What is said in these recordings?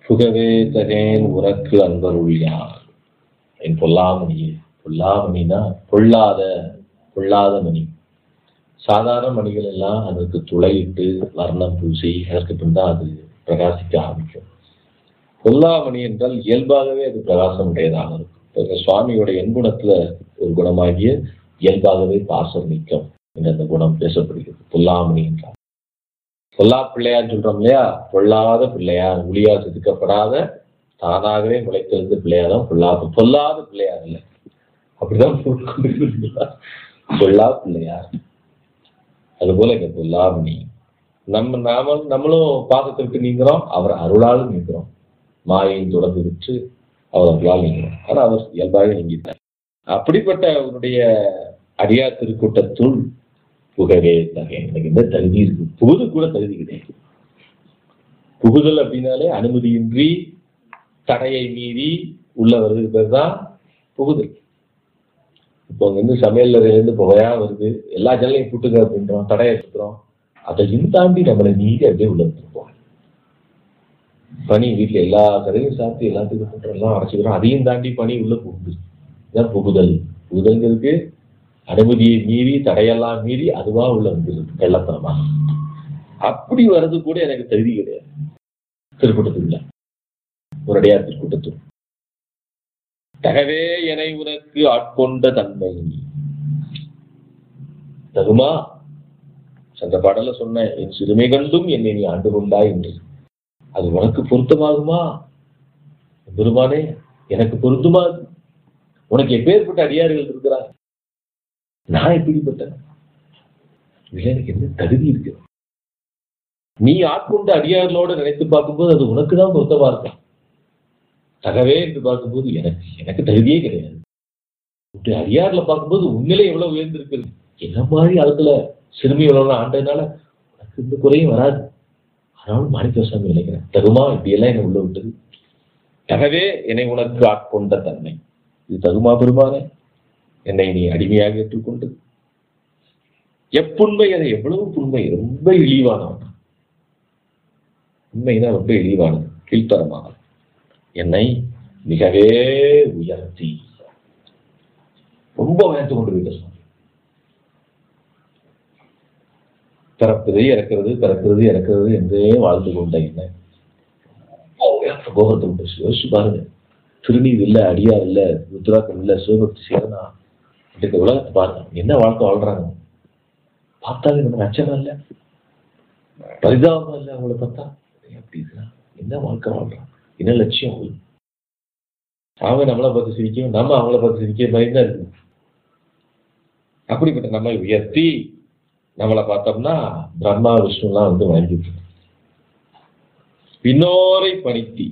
புகவே தகேன் உனக்கு அன்பருள் யார் என் பொல்லாமணியே பொல்லாமணினா பொல்லாத பொல்லாத மணி சாதாரண மணிகள் எல்லாம் அதற்கு துளையிட்டு வர்ணம் பூசி அதற்கு பின் தான் அது பிரகாசிக்க ஆரம்பிக்கும் பொல்லாமணி என்றால் இயல்பாகவே அது பிரகாசம் உடையதாக இருக்கும் இப்ப சுவாமியோட எண்குணத்துல ஒரு குணமாகிய இயல்பாகவே பாசம் நீக்கம் என்ற அந்த குணம் பேசப்படுகிறது பொல்லாமணி என்றால் பொல்லா பிள்ளையார் சொல்றோம் இல்லையா பொல்லாத பிள்ளையார் ஒளியா செதுக்கப்படாத தானாகவே முளைத்தெழுந்த பிள்ளையார் தான் பொல்லாத பொல்லாத பிள்ளையார் இல்லை அப்படிதான் கொண்டிருக்கிறீங்களா பொல்லா பிள்ளையார் அதுபோல இங்க பொல்லாமணி நம்ம நாம நம்மளும் பாதத்தை விட்டு நீங்கிறோம் அவர் அருளாலும் நீங்கிறோம் மாயை தொடர்ந்து விட்டு அவர் அருளால் நீங்கிறோம் ஆனா அவர் இயல்பாக நீங்கிட்டார் அப்படிப்பட்ட அவருடைய அடியார் திருக்கூட்டத்துள் புகவே தகை எனக்கு இந்த தகுதி இருக்கு புகுது கூட தகுதி கிடையாது புகுதல் அப்படின்னாலே அனுமதியின்றி தடையை மீறி உள்ள வருது பேர் தான் புகுதல் இப்போ அங்க இருந்து சமையல் அறையிலேருந்து புகையா வருது எல்லா ஜல்லையும் கூட்டுங்க அப்படின்றோம் தடையை சுத்துறோம் அதையும் தாண்டி நம்மளை மீறி அப்படியே உள்ள வந்துருப்போம் பனி வீட்டுல எல்லா கதையும் சாப்பிட்டு எல்லாத்துக்கும் கூட்டுறோம் எல்லாம் அடைச்சிக்கிறோம் அதையும் தாண்டி பனி உள்ள புகுது இதான் புகுதல் புகுதல்ங்கிறதுக்கு அனுமதியை மீறி தடையெல்லாம் மீறி அதுவா உள்ள வந்துருது கள்ளத்தனமா அப்படி வர்றது கூட எனக்கு தகுதி கிடையாது திருக்கூட்டத்துக்குள்ள ஒரு அடையார் திருக்கூட்டத்தில் தகவே எனை உனக்கு ஆட்கொண்ட தன்மை தகுமா சென்ற பாடல சொன்னேன் என் சிறுமை கண்டும் என்னை நீ ஆண்டு கொண்டாய் என்று அது உனக்கு பொருத்தமாகுமா பெருமானே எனக்கு பொருந்துமா அது? உனக்கு எப்பேற்பட்ட அடியார்கள் இருக்கிறார் நான் எப்படிப்பட்டேன் இதுல எனக்கு என்ன தகுதி இருக்கு நீ ஆட்கொண்ட அடியார்களோட நினைத்து பார்க்கும்போது அது உனக்கு தான் பொருத்தமா இருக்கும் தகவே என்று பார்க்கும்போது எனக்கு எனக்கு தகுதியே கிடையாது இப்படி அடியார்ல பார்க்கும்போது உண்மையிலே எவ்வளவு உயர்ந்திருக்குது என்ன மாதிரி அதுல சிறுமி எவ்வளவு ஆண்டதுனால உனக்கு இந்த குறையும் வராது ஆனாலும் மாணிக்கசாமி நினைக்கிறேன் தகுமா இப்படியெல்லாம் என்னை உள்ள விட்டது தகவே என்னை உனக்கு ஆட்கொண்ட தன்மை இது தகுமா பெருமானே என்னை நீ அடிமையாக ஏற்றுக்கொண்டு எப்புண்மை அதை எவ்வளவு புண்மை ரொம்ப இழிவானவன் உண்மைனா ரொம்ப இழிவானது கீழ்த்தரமானது என்னை மிகவே உயர்த்தி ரொம்ப உயர்த்து கொண்டு போயிட்ட சுவாமி பிறப்பது இறக்கிறது பிறக்கிறது இறக்கிறது என்றே வாழ்ந்து கொண்ட என்ன கோபத்தை விட்டு யோசிச்சு பாருங்க திருநீர் இல்ல அடியார் இல்ல ருத்ராக்கம் இல்ல சிவபக்தி சேரனா இந்த உலகத்தை பாருங்க என்ன வாழ்க்கை வாழ்றாங்க பார்த்தாலே நமக்கு அச்சம் இல்ல பரிதாபம் இல்ல அவங்கள பார்த்தா அப்படி இருக்கிறான் என்ன வாழ்க்கை வாழ்றான் என்ன லட்சியம் அவங்களுக்கு அவங்க நம்மளை பார்த்து சிரிக்கும் நம்ம அவங்கள பார்த்து சிரிக்க மாதிரி தான் இருக்கு அப்படிப்பட்ட நம்மை உயர்த்தி நம்மளை பார்த்தோம்னா பிரம்மா விஷ்ணுலாம் வந்து வணங்கிட்டு பின்னோரை பணித்தி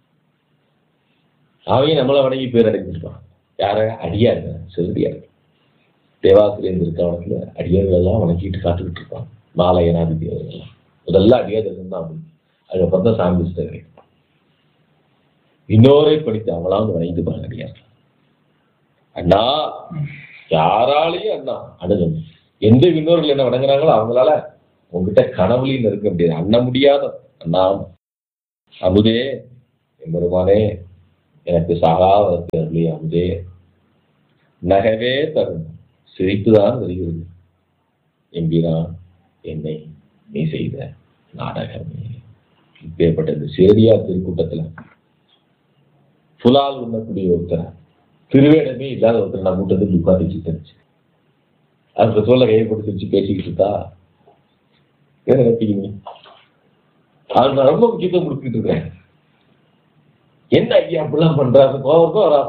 அவங்க நம்மளை வணங்கி பேர் அடைஞ்சிருப்பான் யார அடியார் சிறுடியார் தேவாசிரியர் இருக்காவனத்துல அடியார்கள் எல்லாம் வணங்கிட்டு காத்துக்கிட்டு இருப்பான் மாலையனாதிபதி அவர்கள்லாம் முதல்ல அடியார்கள் தான் அவங்க அதுக்கப்புறம் தான் சாமி கிடைக்கும் இன்னொரை படித்து அவங்களாம் வந்து வணங்கிட்டு பாருங்க அடியார் அண்ணா யாராலையும் அண்ணா அணுகணும் எந்த விண்ணோர்கள் என்ன வணங்குறாங்களோ அவங்களால உங்ககிட்ட கனவுலையும் இருக்க முடியாது அண்ண முடியாத அண்ணா அமுதே எம்பெருமானே எனக்கு சகாவதற்கு அருளி அமுதே நகவே தரும் சிரிப்புதான் வருகிறது எம்பிரான் என்னை நீ செய்த நாடகமே இப்பேற்பட்ட இந்த சேரியார் திருக்கூட்டத்துல புலால் உண்ணக்கூடிய ஒருத்தர் திருவேடமே இல்லாத ஒருத்தர் நான் கூட்டத்துக்கு உட்காந்து தெரிஞ்சு அந்த தோலை கையை போட்டு சிரிச்சு பேசிக்கிட்டு இருக்கா என்ன நினைப்பீங்க அது நான் ரொம்ப முக்கியத்துவம் கொடுத்துட்டு இருக்கேன் என்ன ஐயா அப்படிலாம் பண்றாரு கோவருக்கும் வராது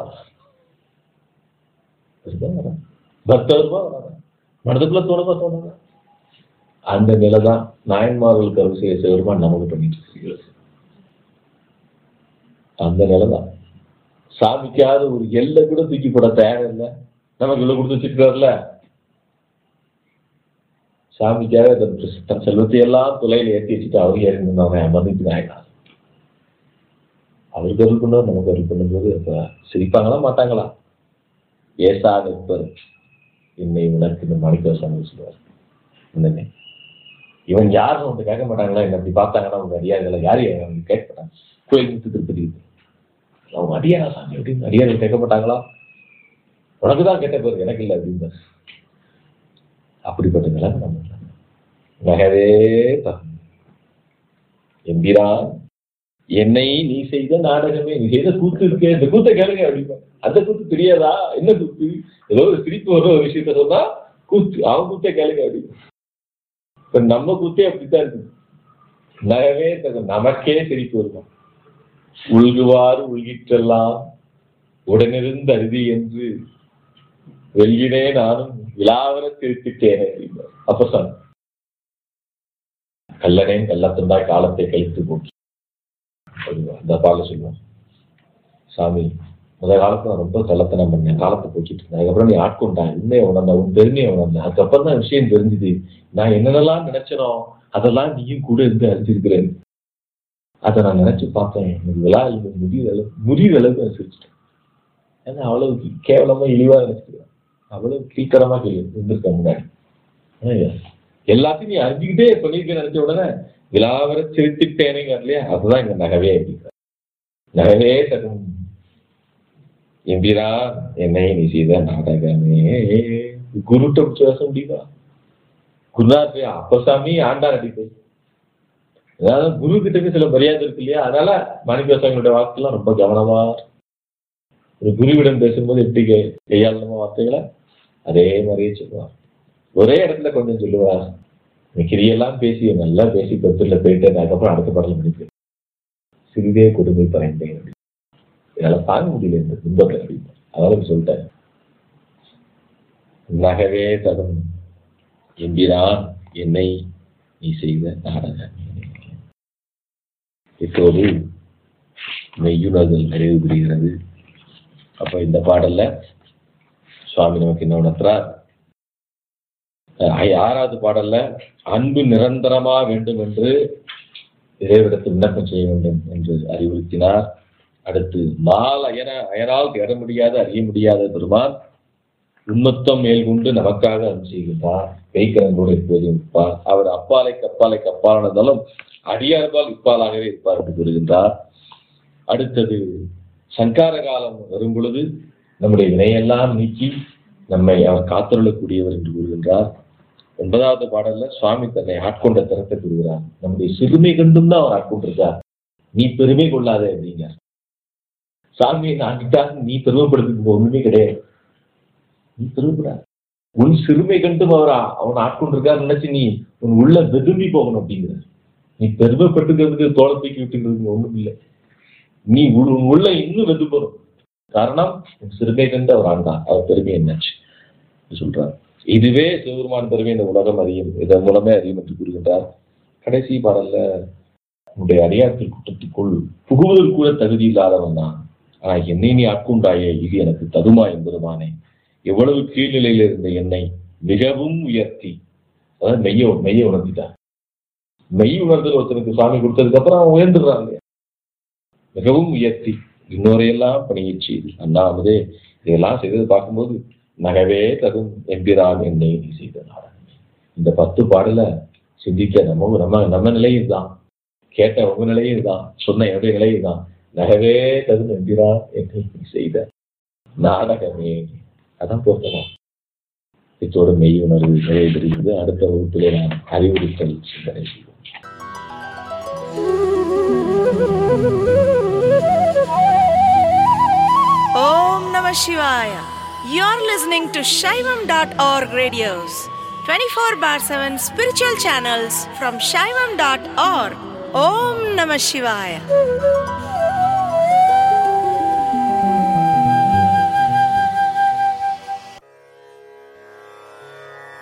பக்தருக்கும் வராது மனதுக்குள்ள தோணுமா தோணுங்க அந்த நிலை தான் நாயன்மார்களுக்கு அருள் செய்ய சிவருமான் நமக்கு பண்ணிட்டு இருக்கிறீர்கள் அந்த நிலை தான் சாமிக்காவது ஒரு எல்லை கூட தூக்கி போட தயார் இல்லை நமக்கு இவ்வளவு கொடுத்து வச்சிருக்காருல்ல சாமிக்காக தன் தன் செல்வத்தை எல்லாம் துளையில ஏற்றி வச்சுட்டு அவர் ஏறி நின்றவங்க அமர்ந்துட்டு ஆயிட்டாங்க அவருக்கு அருள் பண்ணவர் நமக்கு அருள் பண்ணும்போது அப்ப சிரிப்பாங்களா மாட்டாங்களா ஏசா நிற்பர் என்னை உனக்கு இந்த மணிக்க சாமி சொல்லுவார் என்னங்க இவன் யாரும் வந்து கேட்க மாட்டாங்களா என்ன அப்படி பார்த்தாங்கன்னா அவங்க அறியாதுல யாரு அவங்க கேட்க மாட்டாங்க கோயில் முத்து திருப்பதி அவங்க அடியாரா சாமி அப்படின்னு அடியார்கள் கேட்கப்பட்டாங்களா உனக்கு தான் கேட்ட பேர் எனக்கு இல்லை அப்படின்னு அப்படிப்பட்ட நிலைமை நம்ம நிலைமை. நகவே தகும் எம்பிரான் என்னை நீ செய்த நாடகமே நீ செய்த கூத்து இருக்கே இந்த கூத்தை கேளுங்க அப்படின்னா அந்த கூத்து தெரியாதா என்ன கூத்து ஏதோ ஒரு சிரிப்பு வர ஒரு விஷயத்த சொன்னா கூத்து அவன் கூத்தே கேளுங்க அப்படின்னு இப்ப நம்ம கூத்தே அப்படித்தான் இருக்கு நகவே தகும் நமக்கே சிரிப்பு இருக்கும் உள்குவார் உள்கிற்றெல்லாம் உடனிருந்து அருதி என்று வெள்ளினே நானும் விழாவர திருத்திட்டேனே அப்படின்னார். அப்ப சொன்ன கல்லனேன் கள்ளத்தந்தாய் காலத்தை கழித்து போக்கி சொல்லுவார். அந்த பால சொல்லுவான் சாமி முத காலத்துல நான் ரொம்ப கள்ளத்தனம் பண்ணேன் காலத்தை போக்கிட்டு இருந்தேன் அதுக்கப்புறம் நீ ஆட்கொண்டான் உண்மையை உணர்ந்த உன் பெருமையை உணர்ந்தேன் அதுக்கப்புறம் தான் விஷயம் தெரிஞ்சுது நான் என்னென்னலாம் நினைச்சனோ அதெல்லாம் நீயும் கூட இருந்து அறிஞ்சிருக்கிறேன் அதை நான் நினைச்சு பார்த்தேன் எனக்கு விழா இல்லை முடிவு அளவு முடிவு அளவுக்கு நான் சிரிச்சிட்டேன் ஏன்னா அவ்வளவு கேவலமா இழிவா நினைச்சிருக்கேன் அவ்வளவு கீழ்த்தரமா கேள்வி இருந்திருக்க முன்னாடி ஆனா, எல்லாத்தையும் நீ அறிஞ்சுக்கிட்டே பண்ணிருக்க நினைச்ச உடனே விழாவர சிரித்துட்டேனேங்க இல்லையா அதுதான் இங்க நகவே அப்படிங்கிற நகவே தகும் எம்பிரா என்னை நீ செய்த நாடகமே குருட்ட பேச முடியுமா குருநாத் அப்பசாமி ஆண்டா நடிப்பு அதாவது குரு கிட்ட சில மரியாதை இருக்கு இல்லையா அதனால மாணிக்கவாசகங்களுடைய வாக்குலாம் ரொம்ப கவனமா ஒரு குருவிடம் பேசும்போது எப்படி கை- கையாளணுமோ வார்த்தைகளை அதே மாதிரியே சொல்லுவார் ஒரே இடத்துல கொஞ்சம் சொல்லுவார் நீ கிரியெல்லாம் பேசி நல்லா பேசி பத்துல போயிட்டு அதுக்கப்புறம் அடுத்த பாடல முடிப்பேன் சிறிதே கொடுமை பறைந்தேன் அப்படின்னு. என்னால தாங்க முடியல இந்த துன்பத்தை அப்படின்னு அதனால சொல்லிட்டேன் நகவே தகும் எம்பிரான் என்னை நீ செய்த நாடகம் இப்போது மெய்யுணர்தல் நிறைவு பெறுகிறது அப்ப இந்த பாடல்ல சுவாமி நமக்கு என்ன உணர்த்துறார் அஹ் ஆறாவது பாடல்ல அன்பு நிரந்தரமா வேண்டும் என்று இறைவிடத்தில் விண்ணப்பம் செய்ய வேண்டும் என்று அறிவுறுத்தினார் அடுத்து மால் அயன அயனால் தேட முடியாத அறிய முடியாத பெருமான் உண்மத்தம் மேல் கொண்டு நமக்காக அருள் செய்கின்றார் கைக்கரங்கோடு எப்போதும் இருப்பார் அவர் அப்பாலை கப்பாலை கப்பாலானதாலும் அடியார்பால் இப்பாலாகவே இருப்பார் என்று கூறுகின்றார் அடுத்தது சங்கார காலம் வரும் பொழுது நம்முடைய வினையெல்லாம் நீக்கி நம்மை அவர் காத்தருளக்கூடியவர் என்று கூறுகின்றார் ஒன்பதாவது பாடல்ல சுவாமி தன்னை ஆட்கொண்ட திறத்தை கூறுகிறார் நம்முடைய சிறுமை கண்டும் தான் அவர் ஆட்கொண்டிருக்கார் நீ பெருமை கொள்ளாதே அப்படிங்க சாமியை நாட்டிட்டால் நீ பெருமைப்படுத்துக்கு ஒண்ணுமே கிடையாது நீ பெருமைப்படாத உன் சிறுமை கண்டும் அவர் ஆ- அவன் ஆட்கொண்டிருக்காரு நினைச்சு நீ உன் உள்ள வெதும்பி போகணும் அப்படிங்கிற நீ பெருமைப்பட்டுக்கிறதுக்கு தோலை தூக்கி விட்டுங்கிறதுக்கு ஒண்ணும் இல்லை நீ உள்- உன் உள்ள இன்னும் வெது போகணும் காரணம் உன் சிறுமை கண்டு அவர் ஆண்டார் அவர் பெருமை என்னாச்சு என்று சொல்றார் இதுவே சிவபெருமான் பெருமை இந்த உலகம் அறியும் இதன் மூலமே அறியும் என்று கூறுகின்றார் கடைசி பாடல்ல உன்னுடைய அடியாற்றில் கூட்டத்துக்குள் புகுவதற்கு கூட தகுதி இல்லாதவன் தான் ஆனா என்னை நீ ஆட்கொண்டாயே இது எனக்கு தகுமா என்பதுமானே எவ்வளவு கீழ்நிலையில இருந்த என்னை மிகவும் உயர்த்தி அதாவது மெய்ய மெய்ய உணர்த்திட்டார் மெய் உணர்தல் ஒருத்தனுக்கு சாமி கொடுத்ததுக்கு அப்புறம் அவன் உயர்ந்துடுறான் இல்லையா மிகவும் உயர்த்தி இன்னொரையெல்லாம் பணியச் செய்து அண்ணாமதே இதெல்லாம் செய்தது பார்க்கும்போது நகவே தகும் எம்பிரான் என்னை நீ செய்த நாடகமே இந்த பத்து பாடல சிந்திக்க நம்ம நம்ம நம்ம நிலையும் இதுதான் கேட்ட உங்க நிலையும் இதுதான் சொன்ன என்னுடைய நிலையும் இதுதான் நகவே தகும் எம்பிரான் என்னை நீ செய்த நாடகமே அதான் பொருத்தமா இத்தோடு மெய் உணர்வு நிறைவு பெறுகிறது அடுத்த வகுப்பிலே நாம் அறிவுறுத்தல் சிந்தனை செய்வோம் Om Namah Shivaya. You're listening to Shaivam.org radios, 24 bar 7 spiritual channels from Shaivam.org. Om Namah Shivaya.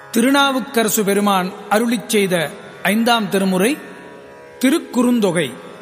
Thirunavukkarasu பெருமான் அருளிச் செய்த ஐந்தாம் திருமுறை திருக்குறுந்தொகை